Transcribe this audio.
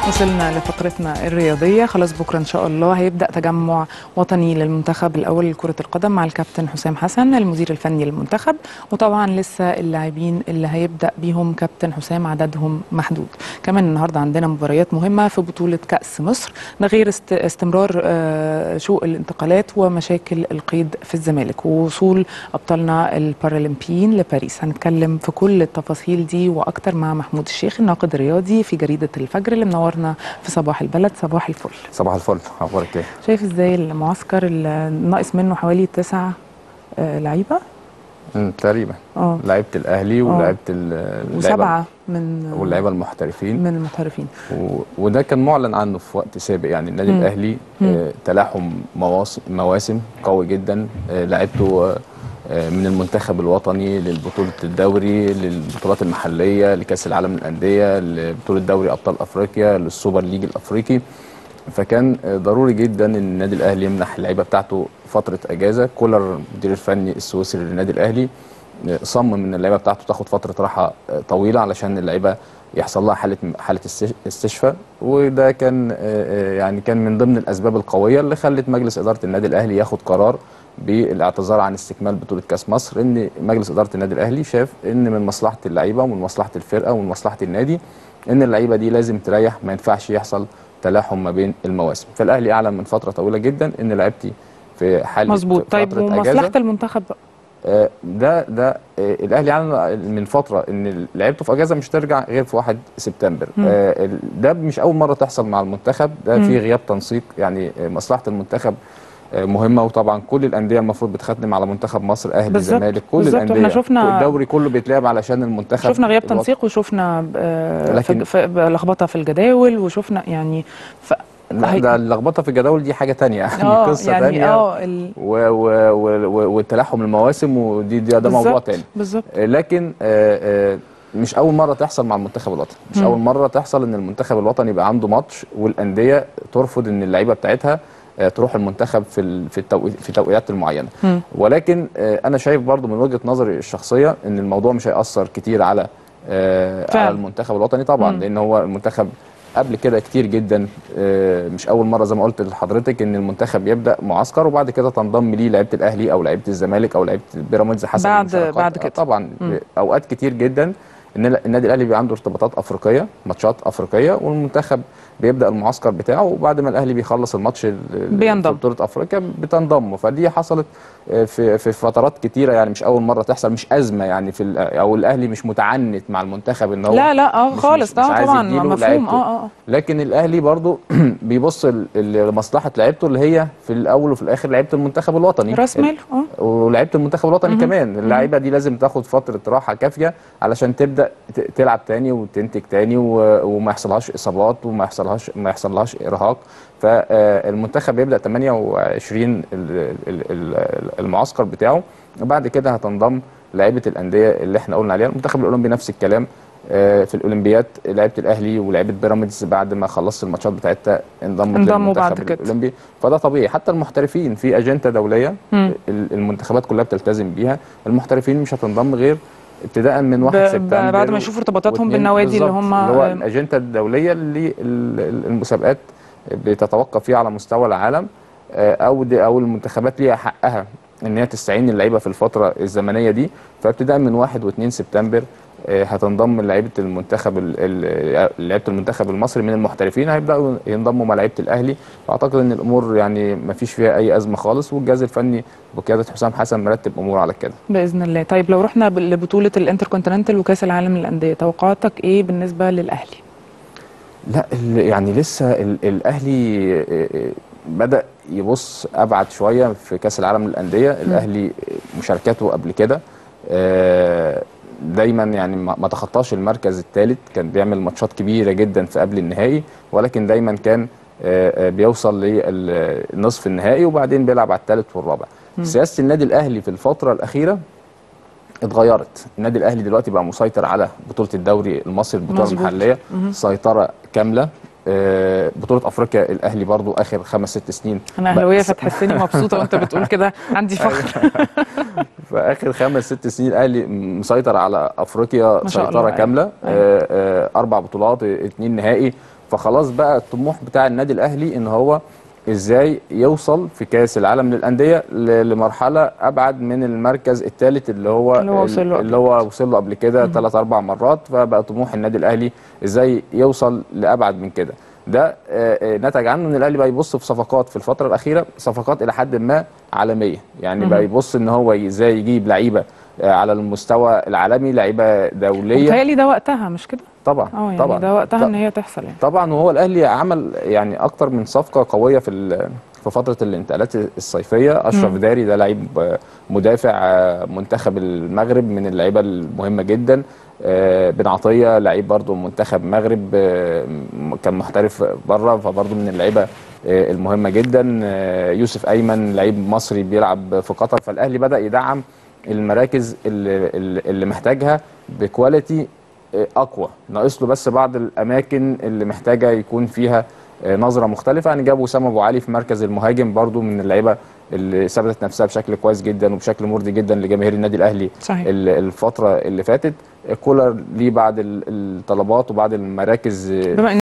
وصلنا لفقرتنا الرياضية خلاص بكرة إن شاء الله هيبدأ تجمع وطني للمنتخب الأول لكرة القدم مع الكابتن حسام حسن المدير الفني للمنتخب وطبعا لسه اللاعبين اللي هيبدأ بيهم كابتن حسام عددهم محدود كمان النهاردة عندنا مباريات مهمة في بطولة كأس مصر ده غير است- استمرار آه، سوق الانتقالات ومشاكل القيد في الزمالك ووصول أبطالنا البارالمبيين لباريس هنتكلم في كل التفاصيل دي وأكتر مع محمود الشيخ الناقد الرياضي في جريدة الفجر اللي منورنا في صباح البلد صباح الفل صباح الفل اخبارك ايه شايف ازاي المعسكر اللي ناقص منه حوالي تسع آه، لعيبه مم، تقريبا اه لعيبه الاهلي ولعيبه ال- اللعيبة- وسبعه من واللعيبه المحترفين من المحترفين و... وده كان معلن عنه في وقت سابق يعني النادي مم. الاهلي مم. آه، تلاحم مواسم مواسم قوي جدا آه، لعبته آه، آه، من المنتخب الوطني للبطولة الدوري للبطولات المحلية لكأس العالم للأندية لبطولة دوري أبطال أفريقيا للسوبر ليج الأفريقي فكان آه، ضروري جدا ان النادي الاهلي يمنح اللعيبه بتاعته فتره اجازه كولر المدير الفني السويسري للنادي الاهلي آه، صمم ان اللعيبه بتاعته تاخد فتره راحه آه، طويله علشان اللعيبه يحصل لها حاله حاله استش- استشفاء وده كان آه، آه، يعني كان من ضمن الاسباب القويه اللي خلت مجلس اداره النادي الاهلي ياخد قرار بالاعتذار عن استكمال بطوله كاس مصر ان مجلس اداره النادي الاهلي شاف ان من مصلحه اللعيبه ومن مصلحه الفرقه ومن مصلحه النادي ان اللعيبه دي لازم تريح ما ينفعش يحصل تلاحم ما بين المواسم فالاهلي اعلن من فتره طويله جدا ان لعيبتي في حاله مظبوط طيب فترة ومصلحه أجازة. المنتخب بقى آه، ده ده آه، الاهلي اعلن من فتره ان لعيبته في اجازه مش ترجع غير في 1 سبتمبر مم. آه، ال- ده مش اول مره تحصل مع المنتخب ده مم. في غياب تنسيق يعني آه، مصلحه المنتخب آه، مهمه وطبعا كل الانديه المفروض بتخدم على منتخب مصر اهلي بالظبط، زمالك كل بالظبط، الانديه احنا شفنا- الدوري كله بيتلعب علشان المنتخب شفنا غياب الوطني. تنسيق وشفنا آه، لكن- ف- ف- لخبطه في الجداول وشفنا يعني ف... لا هي- ده اللخبطه في الجداول دي حاجه تانية يعني اه قصه يعني تانية اه ال... و و و و والتلاحم المواسم ودي ده, ده موضوع بالظبط، تاني بالظبط آه، لكن آه، آه، مش اول مره تحصل مع المنتخب الوطني مش مم. اول مره تحصل ان المنتخب الوطني يبقى عنده ماتش والانديه ترفض ان اللعيبه بتاعتها آه، تروح المنتخب في ال- في التوقيت في توقيتات المعينه مم. ولكن آه، انا شايف برضو من وجهه نظري الشخصيه ان الموضوع مش هياثر كتير على آه، فعلا. على المنتخب الوطني طبعا مم. لان هو المنتخب قبل كده كتير جدا آه، مش اول مره زي ما قلت لحضرتك ان المنتخب يبدا معسكر وبعد كده تنضم ليه لعيبه الاهلي او لعيبه الزمالك او لعيبه بيراميدز حسب بعد- المشاركات. بعد آه، كده. طبعا مم. اوقات كتير جدا ان النادي الاهلي بيبقى عنده ارتباطات افريقيه ماتشات افريقيه والمنتخب بيبدا المعسكر بتاعه وبعد ما الاهلي بيخلص الماتش ال- ال- بينضم. في بطوله افريقيا بتنضم فدي حصلت آه، في في فترات كتيره يعني مش اول مره تحصل مش ازمه يعني في ال- او الاهلي مش متعنت مع المنتخب ان هو لا لا اه مش- خالص مش- مش ده عايز طبعا يديله مفهوم لعيبته. اه اه لكن الاهلي برضو بيبص ل- لمصلحه لعيبته اللي هي في الاول وفي الاخر لعيبه المنتخب الوطني راس مال اه ولعيبه المنتخب الوطني مهم. كمان اللعيبه دي لازم تاخد فتره راحه كافيه علشان تبدا ت- تلعب تاني وتنتج تاني و- وما يحصلهاش اصابات وما يحصلهاش ما يحصلهاش ارهاق فالمنتخب يبدا 28 ال- ال- ال- المعسكر بتاعه وبعد كده هتنضم لعيبه الانديه اللي احنا قلنا عليها المنتخب الاولمبي نفس الكلام آه، في الاولمبياد لعيبه الاهلي ولعيبه بيراميدز بعد ما خلصت الماتشات بتاعتها انضمت انضموا للمنتخب بعد كده. الاولمبي فده طبيعي حتى المحترفين في اجنده دوليه مم. ال- المنتخبات كلها بتلتزم بيها المحترفين مش هتنضم غير ابتداء من 1 ب- ب- سبتمبر بعد ما يشوفوا ارتباطاتهم واتنين- بالنوادي اللي بالظبط، هم اللي هو آه، الاجنده الدوليه اللي ال- ال- المسابقات بتتوقف فيها على مستوى العالم آه، او دي او المنتخبات ليها حقها ان هي تستعين اللعيبه في الفتره الزمنيه دي فابتداء من 1 و2 سبتمبر آه، هتنضم لعيبه المنتخب ال- ال- لعيبه المنتخب المصري من المحترفين هيبداوا ينضموا مع لعيبه الاهلي واعتقد ان الامور يعني ما فيش فيها اي ازمه خالص والجهاز الفني بقياده حسام حسن مرتب امور على كده باذن الله طيب لو رحنا ب- لبطوله الانتركونتيننتال وكاس العالم للانديه توقعاتك ايه بالنسبه للاهلي لا ال- يعني لسه ال- الاهلي آه، آه، بدا يبص ابعد شويه في كاس العالم للانديه الاهلي مشاركاته قبل كده آه، دايما يعني ما ما تخطاش المركز الثالث كان بيعمل ماتشات كبيره جدا في قبل النهائي ولكن دايما كان آه، آه، بيوصل للنصف النهائي وبعدين بيلعب على الثالث والرابع سياسه النادي الاهلي في الفتره الاخيره اتغيرت النادي الاهلي دلوقتي بقى مسيطر على بطوله الدوري المصري البطوله مظبوط. المحليه سيطره كامله آه، بطوله افريقيا الاهلي برضو اخر خمس ست سنين انا اهلاويه بس- فتحسني مبسوطه وانت بتقول كده عندي فخر في اخر خمس ست سنين الاهلي مسيطر على افريقيا ما شاء سيطره الله، كامله أيوة. آه، آه، اربع بطولات اتنين نهائي فخلاص بقى الطموح بتاع النادي الاهلي ان هو ازاي يوصل في كاس العالم للانديه ل- لمرحله ابعد من المركز الثالث اللي هو اللي هو وصل له اللي هو وصل له قبل كده ثلاث اربع مرات فبقى طموح النادي الاهلي ازاي يوصل لابعد من كده ده آه، آه، نتج عنه ان الاهلي بقى يبص في صفقات في الفتره الاخيره صفقات الى حد ما عالميه يعني بقى يبص ان هو ازاي يجيب لعيبه آه، على المستوى العالمي لعيبه دوليه متهيألي ده وقتها مش كده؟ طبعا اه يعني طبعا ده وقتها ط- ان هي تحصل يعني طبعا وهو الاهلي عمل يعني اكتر من صفقه قويه في ال- في فتره الانتقالات الصيفيه اشرف داري ده لعيب آه، مدافع آه، منتخب المغرب من اللعيبه المهمه جدا آه، بن عطيه لعيب برضو منتخب مغرب آه، م- كان محترف بره فبرضو من اللعيبه آه، المهمه جدا آه، يوسف ايمن لعيب مصري بيلعب في قطر فالاهلي بدا يدعم المراكز اللي, اللي اللي محتاجها بكواليتي اقوى ناقص له بس بعض الاماكن اللي محتاجه يكون فيها آه، نظره مختلفه يعني جاب وسام ابو علي في مركز المهاجم برضو من اللعيبه اللي ثبتت نفسها بشكل كويس جدا وبشكل مرضي جدا لجماهير النادي الاهلي صحيح. ال- الفتره اللي فاتت كولر ليه بعض ال- الطلبات وبعض المراكز آه، بما